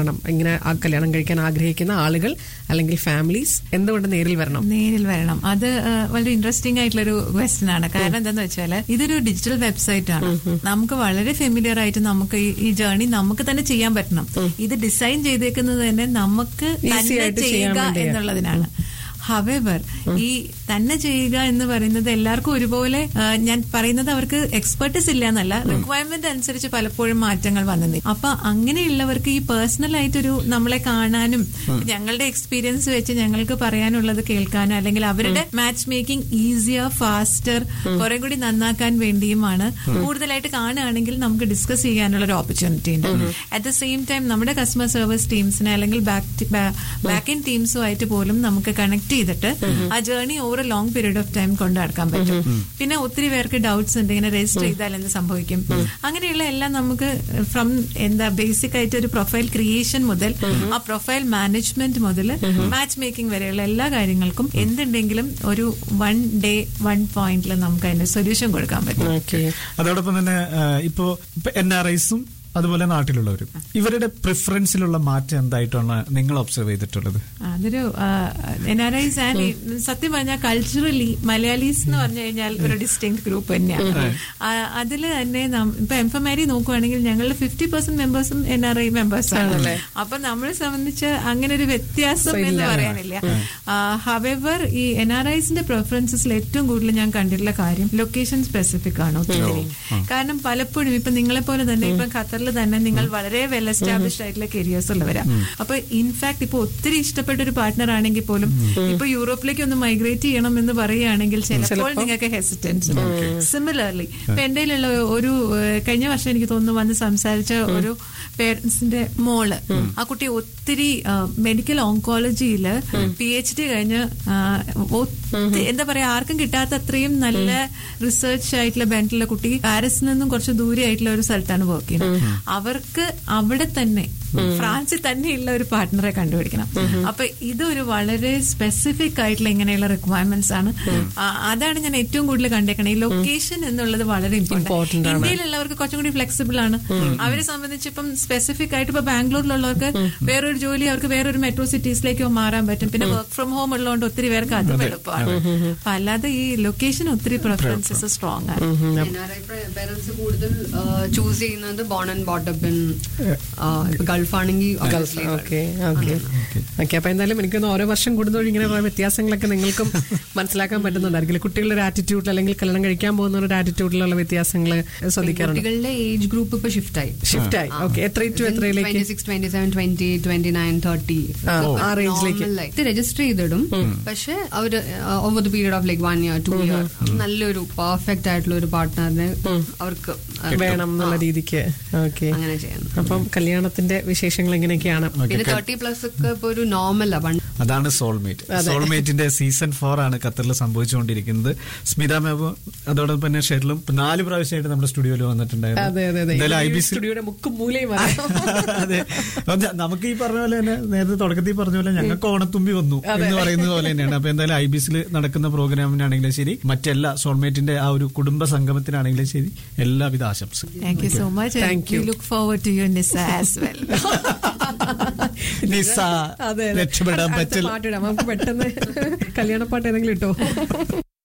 കാരണം ഇങ്ങനെ ആ കല്യാണം കഴിക്കാൻ ആഗ്രഹിക്കുന്ന ആളുകൾ അല്ലെങ്കിൽ ഫാമിലീസ് എന്തുകൊണ്ട് നേരിൽ വരണം നേരിൽ വരണം അത് ആ, വളരെ ഇൻട്രസ്റ്റിംഗ് ആയിട്ടുള്ള ഒരു ക്വസ്റ്റൻ ആണ് കാരണം എന്താന്ന് വെച്ചാൽ ഇതൊരു ഡിജിറ്റൽ വെബ്സൈറ്റ് ആണ് നമുക്ക് വളരെ ഫെമിലിയർ ആയിട്ട് നമുക്ക് ഈ- ഈ ജേർണി നമുക്ക് തന്നെ ചെയ്യാൻ പറ്റണം ഇത് ഡിസൈൻ ചെയ്തേക്കുന്നത് തന്നെ നമുക്ക് Easy തന്നെ ആയിട്ട് ചെയ്യാൻ ചെയ്യുക വേണ്ടിയാ. എന്നുള്ളതിനാണ് ഹവെവർ ഈ തന്നെ ചെയ്യുക എന്ന് പറയുന്നത് എല്ലാവർക്കും ഒരുപോലെ ആ, ഞാൻ പറയുന്നത് അവർക്ക് എക്സ്പെർട്ടീസ് ഇല്ല എന്നല്ല റിക്വയർമെന്റ് അനുസരിച്ച് പലപ്പോഴും മാറ്റങ്ങൾ വന്നത് അപ്പൊ അങ്ങനെയുള്ളവർക്ക് ഈ പേഴ്സണൽ ആയിട്ടൊരു നമ്മളെ കാണാനും ഞങ്ങളുടെ എക്സ്പീരിയൻസ് വെച്ച് ഞങ്ങൾക്ക് പറയാനുള്ളത് കേൾക്കാനും അല്ലെങ്കിൽ അവരുടെ മാച്ച് മേക്കിംഗ് ഈസിയർ ഫാസ്റ്റർ കുറെ കൂടി നന്നാക്കാൻ വേണ്ടിയുമാണ് കൂടുതലായിട്ട് കാണുകയാണെങ്കിൽ നമുക്ക് ഡിസ്കസ് ചെയ്യാനുള്ള ഒരു ഓപ്പർച്യൂണിറ്റി ഉണ്ട് അറ്റ് ദ സെയിം ടൈം നമ്മുടെ കസ്റ്റമർ സർവീസ് ടീംസിനെ അല്ലെങ്കിൽ ബാക്ക് ഇൻ ടീംസുമായിട്ട് പോലും നമുക്ക് കണക്ട് ചെയ്തിട്ട് ആ journey over a long period of time കൊണ്ട് നടക്കാൻ പറ്റും പിന്നെ ഒത്തിരി പേർക്ക് ഡൗട്ട്സ് ഉണ്ട് ഇങ്ങനെ രജിസ്റ്റർ ചെയ്താൽ എന്ത് സംഭവിക്കും അങ്ങനെയുള്ള എല്ലാം നമുക്ക് ഫ്രം എന്താ ബേസിക് ആയിട്ട് ഒരു പ്രൊഫൈൽ ക്രിയേഷൻ മുതൽ ആ പ്രൊഫൈൽ മാനേജ്മെന്റ് മുതൽ മാച്ച് മേക്കിംഗ് വരെയുള്ള എല്ലാ കാര്യങ്ങൾക്കും എന്തുണ്ടെങ്കിലും ഒരു വൺ ഡേ വൺ പോയിന്റിൽ നമുക്ക് അതിന് സൊല്യൂഷൻ കൊടുക്കാൻ പറ്റും ഓക്കെ അതോടൊപ്പം തന്നെ ആ, ഇപ്പോ എൻ ആർ ഐസും അതുപോലെ നാട്ടിലുള്ളവരും ഇവരുടെ പ്രിഫറൻസിലുള്ള മാറ്റം എന്തായിട്ടാണ് നിങ്ങൾ ഒബ്സർവ് ചെയ്തിട്ടുള്ളത് അതൊരു എൻ ആർ ഐസ് ആൻഡ് സത്യം പറഞ്ഞാൽ കൾച്ചറലി മലയാളീസ് എന്ന് പറഞ്ഞു കഴിഞ്ഞാൽ ഒരു ഡിസ്റ്റിങ് ഗ്രൂപ്പ് തന്നെയാണ് അതിൽ തന്നെ നം- ഇപ്പൊ എംഫമാരി നോക്കുവാണെങ്കിൽ ഞങ്ങളുടെ ഫിഫ്റ്റി പെർസെന്റ് മെമ്പേഴ്സും എൻ ആർ ഐ മെമ്പേഴ്സ് ആണ് അപ്പൊ നമ്മളെ സംബന്ധിച്ച് അങ്ങനെ ഒരു വ്യത്യാസം എന്ന് പറയാനില്ല ഹവെവർ ഈ എൻ ആർ ഐസിന്റെ പ്രിഫറൻസസിൽ ഏറ്റവും കൂടുതൽ ഞാൻ കണ്ടിട്ടുള്ള കാര്യം ലൊക്കേഷൻ സ്പെസിഫിക് ആണ് ഒത്തിരി കാരണം പലപ്പോഴും ഇപ്പൊ നിങ്ങളെ പോലെ തന്നെ ഇപ്പൊ ഖത്തറിൽ തന്നെ നിങ്ങൾ വളരെ വെൽ എസ്റ്റാബ്ലിഷ്ഡ് ആയിട്ടുള്ള കരിയേഴ്സ് ഉള്ളവരാ അപ്പൊ ഇൻഫാക്ട് ഇപ്പൊ ഒത്തിരി ഇഷ്ടപ്പെട്ട ഒരു പാർട്ട്ണർ ആണെങ്കിൽ പോലും ഇപ്പൊ യൂറോപ്പിലേക്ക് ഒന്ന് മൈഗ്രേറ്റ് ചെയ്യണം എന്ന് പറയുകയാണെങ്കിൽ ചിലപ്പോൾ നിങ്ങൾക്ക് ഹെസിറ്റൻസ് സിമിലർലി ഇപ്പൊ എന്റെ കയ്യിലുള്ള ഒരു ഏഹ്, കഴിഞ്ഞ വർഷം എനിക്ക് തോന്നുന്നു വന്ന് സംസാരിച്ച ഒരു പേരൻസിന്റെ മോള് ആ കുട്ടി ഒത്തിരി മെഡിക്കൽ ഓങ്കോളജിയില് പി എച്ച് ഡി കഴിഞ്ഞ് ആ, ഒത്തി- എന്താ പറയാ ആർക്കും കിട്ടാത്ത അത്രയും നല്ല റിസർച്ച് ആയിട്ടുള്ള ബെൻറ്റിലുള്ള കുട്ടി പാരീസിൽ നിന്നും കുറച്ച് ദൂരെ ആയിട്ടുള്ള ഒരു സ്ഥലത്താണ് വർക്ക് ചെയ്യുന്നത് അവർക്ക് അവിടെ തന്നെ ഫ്രാൻസിൽ തന്നെയുള്ള ഒരു പാർട്ട്ണറെ കണ്ടുപിടിക്കണം അപ്പൊ ഇതൊരു വളരെ സ്പെസിഫിക് ആയിട്ടുള്ള ഇങ്ങനെയുള്ള റിക്വയർമെന്റ്സ് ആണ് ആ, അതാണ് ഞാൻ ഏറ്റവും കൂടുതൽ കണ്ടേക്കണത് ഈ ലൊക്കേഷൻ എന്നുള്ളത് വളരെ Important ഇമ്പോർട്ടന്റ് ആണ്. ഇന്ത്യയിലുള്ളവർക്ക് കുറച്ചും കൂടി ഫ്ലെക്സിബിൾ ആണ് അവരെ സംബന്ധിച്ച് ഇപ്പം സ്പെസിഫിക് ആയിട്ട് ഇപ്പൊ ബാംഗ്ലൂരിലുള്ളവർക്ക് വേറൊരു ജോലി അവർക്ക് വേറൊരു മെട്രോ സിറ്റീസിലേക്കോ മാറാൻ പറ്റും പിന്നെ വർക്ക് ഫ്രം ഹോം ഉള്ളതുകൊണ്ട് ഒത്തിരി പേർക്ക് അതും എളുപ്പമാണ് അപ്പൊ അല്ലാതെ ഈ ലൊക്കേഷൻ ഒത്തിരി പ്രിഫറൻസസ് സ്ട്രോങ് ആണ് എൻ ആർ ഐ പേരൻസ് കൂടുതൽ ചൂസ് ചെയ്യുന്നത് ബോൺ ആൻഡ് ബോട്ടപ്പ് ഇൻ ഇപ്പൊ ഗൾഫ് ആണെങ്കിൽ obviously ഓക്കെ ഓക്കെ ഓക്കെ അപ്പൊ എന്തായാലും എനിക്കൊന്ന് ഓരോ വർഷം കൂടുന്നതോടെ ഇങ്ങനെ കുറെ വ്യത്യാസങ്ങളൊക്കെ നിങ്ങൾക്കും മനസ്സിലാക്കാൻ പറ്റുന്നുണ്ടായിരിക്കും കുട്ടികളുടെ ഒരു ആറ്റിറ്റ്യൂഡ് അല്ലെങ്കിൽ കല്യാണം കഴിക്കാൻ പോകുന്നവരുടെ ആറ്റിറ്റ്യൂഡിലുള്ള വ്യത്യാസങ്ങൾ ശ്രദ്ധിക്കാറുണ്ട് കുട്ടികളുടെ ഏജ് ഗ്രൂപ്പ് ഇപ്പൊ ഷിഫ്റ്റ് ആയി ഷിഫ്റ്റ് ആയി ഓക്കെ എത്ര ടു എത്രയിലേക്ക് twenty six twenty seven twenty twenty nine thirty ആ, ആ റേഞ്ചിലേക്ക് രജിസ്റ്റർ ചെയ്തിടും പക്ഷെ അവര് over the period of like one year two year നല്ലൊരു പെർഫെക്റ്റ് ആയിട്ടുള്ള ഒരു പാർട്ട്ണറിനെ അവർക്ക് ആ, വേണം എന്നുള്ള രീതിക്ക് ഓക്കെ അങ്ങനെ ചെയ്യാൻ അപ്പം കല്യാണത്തിന്റെ വിശേഷങ്ങൾ എങ്ങനെയൊക്കെയാണ് പിന്നെ തേർട്ടി പ്ലസ് ഒക്കെ ഇപ്പൊ ഒരു നോർമൽ പണ്ട് അതാണ് സോൾമേറ്റ് സോൾമേറ്റിന്റെ സീസൺ ഫോർ ആണ് ഖത്തറിൽ സംഭവിച്ചുകൊണ്ടിരിക്കുന്നത് സ്മിത മാബു അതോടൊപ്പം തന്നെ ഷെറിലും നാല് പ്രാവശ്യമായിട്ട് നമ്മുടെ സ്റ്റുഡിയോയിൽ വന്നിട്ടുണ്ടായിരുന്നു അതെ അതെ അതെ എന്തായാലും ഐ ബി സി സ്റ്റുഡിയോയുടെ മുക്കും മൂലയും അറിയാം. അതെ അപ്പൊ ഞ- നമുക്ക് ഈ പറഞ്ഞ പോലെ തന്നെ നേരത്തെ തുടക്കത്തിൽ പറഞ്ഞ പോലെ ഞങ്ങൾക്ക് ഓണത്തുമ്പി വന്നു എന്ന് പറയുന്നത് പോലെ തന്നെയാണ് അപ്പൊ എന്തായാലും ഐ ബിസിൽ നടക്കുന്ന പ്രോഗ്രാമിനാണെങ്കിലും ശരി മറ്റെല്ലാ സോൾമേറ്റിന്റെ ആ ഒരു കുടുംബ സംഗമത്തിനാണെങ്കിലും ശരി എല്ലാവിധ ആശംസകളും thank you so much Thank you. Look forward to you Nisa as well Nisa അതെ അതെ. രക്ഷപ്പെടാൻ അടുത്ത പറ്റില്ല പാട്ടിടാം നമുക്ക് പെട്ടെന്ന് കല്യാണപ്പാട്ട് ഏതെങ്കിലും ഇട്ടോ